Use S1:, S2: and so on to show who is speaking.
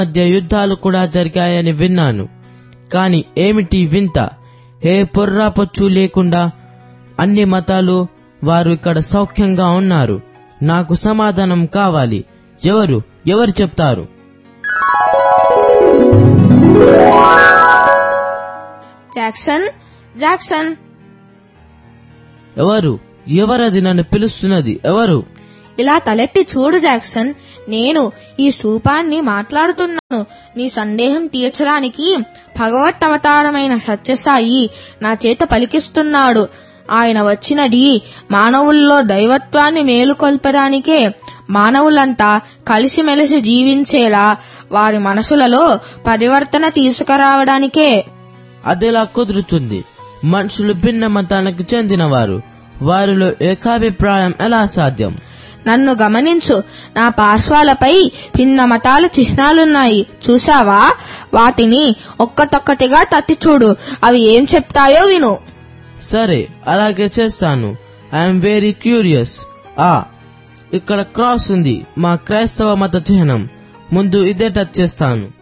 S1: మధ్య యుద్ధాలు కూడా జరిగాయని విన్నాను కాని ఏమిటి వింత ఏ పొర్రాపొచ్చు లేకుండా అన్ని మతాలు వారు ఇక్కడ సౌఖ్యంగా ఉన్నారు నాకు సమాధానం కావాలి ఎవరు ఎవరు చెప్తారు
S2: జాక్సన్ జాక్సన్
S1: ఎవరు ఎవరది నన్ను పిలుస్తున్నది ఎవరు
S2: ఇలా తలెత్తి చూడు జాక్సన్ నేను ఈ స్థూపాన్ని మాట్లాడుతున్నాను నీ సందేహం తీర్చడానికి భగవత్ అవతారమైన సత్యసాయి నా చేత పలికిస్తున్నాడు ఆయన వచ్చినది మానవుల్లో దైవత్వాన్ని మేలుకొల్పడానికే మానవులంతా కలిసిమెలిసి జీవించేలా వారి మనసులలో పరివర్తన తీసుకురావడానికే
S1: అదెలా కుదురుతుంది మనుషులు భిన్న మతానికి చెందినవారు వారిలో ఏకాభిప్రాయం ఎలా సాధ్యం
S2: నన్ను గమనించు నా పార్శ్వాలపై భిన్న మతాల చిహ్నాలున్నాయి చూసావా వాటిని ఒక్కటొక్కటిగా తత్తి చూడు అవి ఏం చెప్తాయో విను
S1: సరే అలాగే చేస్తాను ఐఎమ్ వెరీ క్యూరియస్ ఆ ఇక్కడ క్రాస్ ఉంది మా క్రైస్తవ మత చిహ్నం ముందు ఇదే టచ్ చేస్తాను